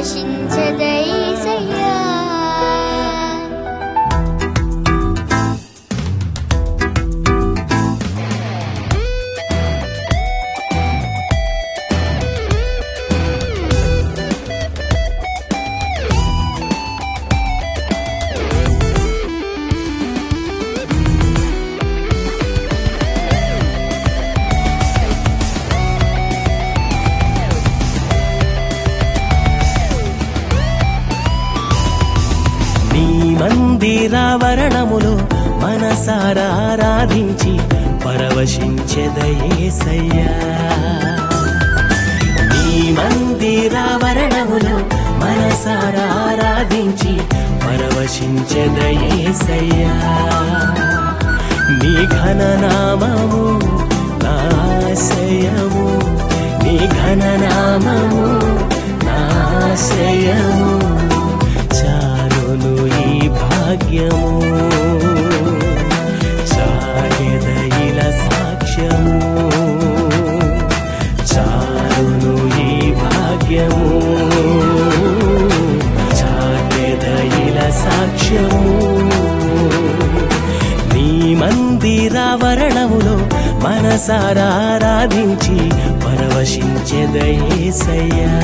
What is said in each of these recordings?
పరవశించదైసయ్యా నీ మందిరావరణములో మనసారా ఆరాధించి పరవశించెదయేసయ్యా నీ మందిరావరణములో మనసారా ఆరాధించి పరవశించెదయేసయ్యా నీ ఘననామము నాశయము నీ ఘననామము నాశయము చాలును ఈ భాగ్యము చాగెదయిల సాక్ష్యము చాలును ఈ భాగ్యము చాగెదయిల సాక్ష్యము నీ మందిరావరణములో మనసారా ఆరాధించి పరవశించెదయేసయ్యా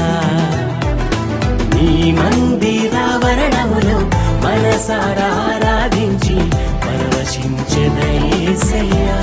నీ మందిరావరణములో మనసారా ఆరాధించి పరవశించెదయేసయ్యా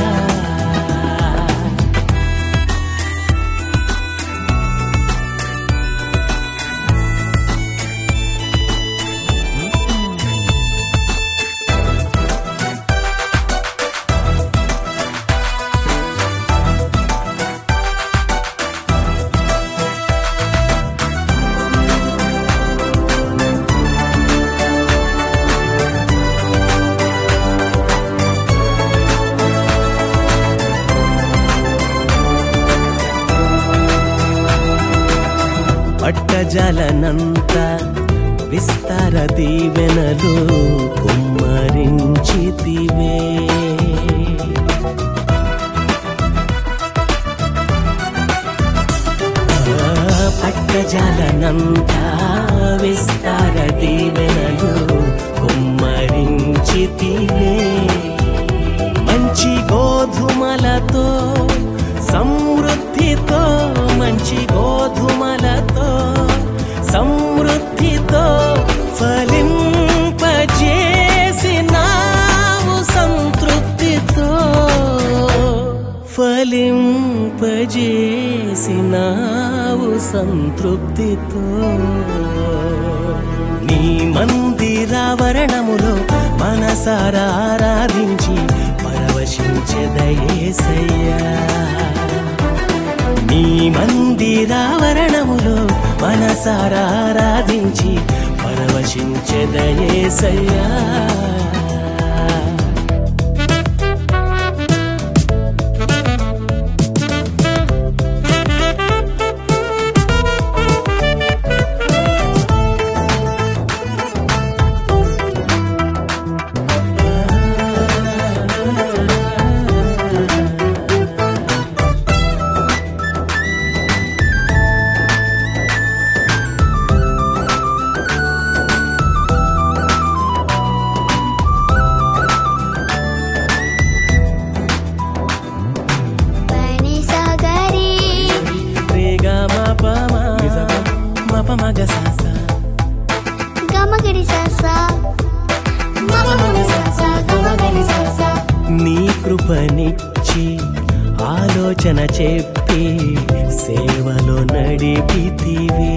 పట్టజలనంత విస్తార దీవెనలు కుమ్మరించితివే ఆ, పట్టజలనంత విస్తార దీవెనలు కుమ్మరించితివే మంచి గోధుమలతో సమృద్ధితో మంచి గోధుమలతో సమృద్ధితో ఫలింపజేసినావు సంతృప్తితో ఫలింపజేసినావు సంతృప్తితో నీ మందిరావరణములో మనసారా ఆరాధించి పరవశించెదయేసయ్యా నీ మందిరావరణములో మనసారా ఆరాధించి పరవశించెదయేసయ్యా పని సాగరి రేగా మప మప మగ సాస గమగడి సాస మగమగ సాస గమగడి సాస నీ కృపనిచ్చి ఆలోచన చెప్పి సేవలో నడిపితివే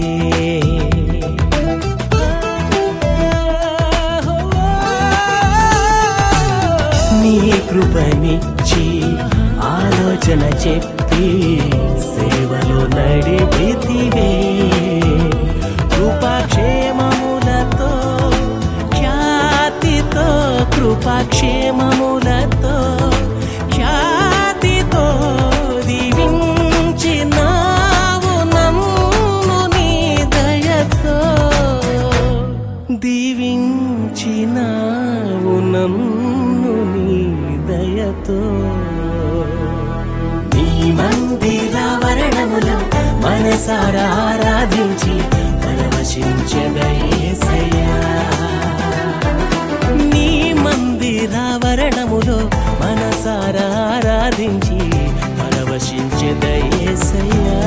నీ కృపనిచ్చి ఆలోచన చెప్పి సేవలో నడిపితివే కృపాక్షేమములతో ఖ్యాతితో కృపాక్షేమములతో ఖ్యాతితో దీవించినావు నన్ను నీ దయతో దీవించినావు నన్ను నీ దయతో నీ మందిరావరణములో మనసారా ఆరాధించి పరవశించదయేసయ్యా నీ మందిరావరణములో మనసారా ఆరాధించి పరవశించదయేసయ్యా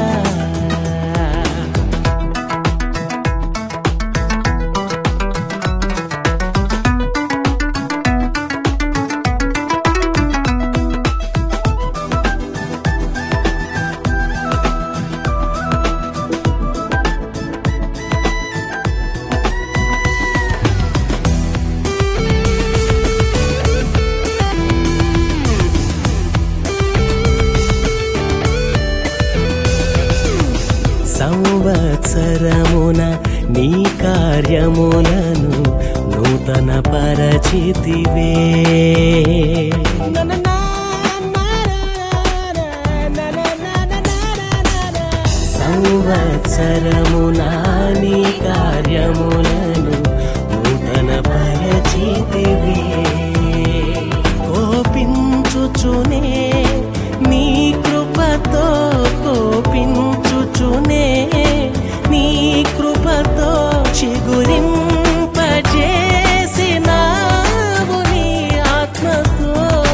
సంవత్సరమున నీ కార్యములను నూతన పరచితివే సంవత్సరమున నీ కార్యములను నూతన పరచితివే కోపించుచునే నీ కృపతో కోపించుచునే నీ కృపతో చిగురింపజేసినావు నీ ఆత్మతో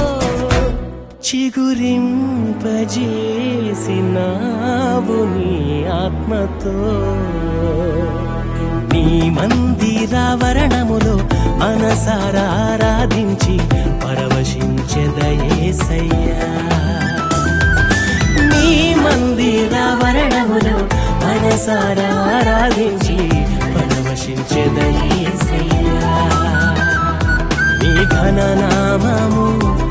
చిగురింపజేసినావు నీ ఆత్మతో నీ మందిరావరణములో మనసారా ఆరాధించి పరవశించెదయేసయ్యా నీ మందిరావరణములో మనసారా ఆరాధించి పరవశించెదయేసయ్యా నీ ఘననామము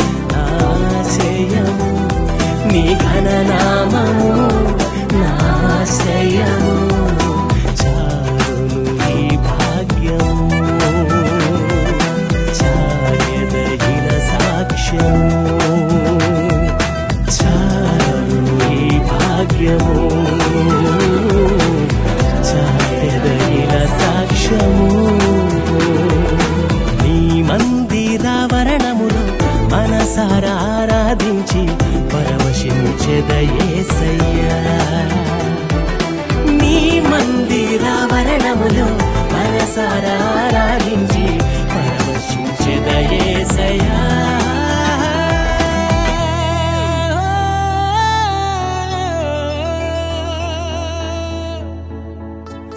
నాశయము నీ ఘననామము నాశయము చాలును ఈ భాగ్యము ఛాయదహిన సాక్ష్యము చాలును ఈ భాగ్యము ఛాయదహిన సాక్ష్యము నీ మందిరావరణములో మనసారా ఆరాధించి పరవశించెదయేసయ్యా నీ మందిరావరణములో మనసారా ఆరాధించి పరవశించెదయేసయ్యా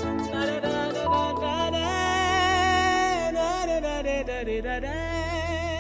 da da da da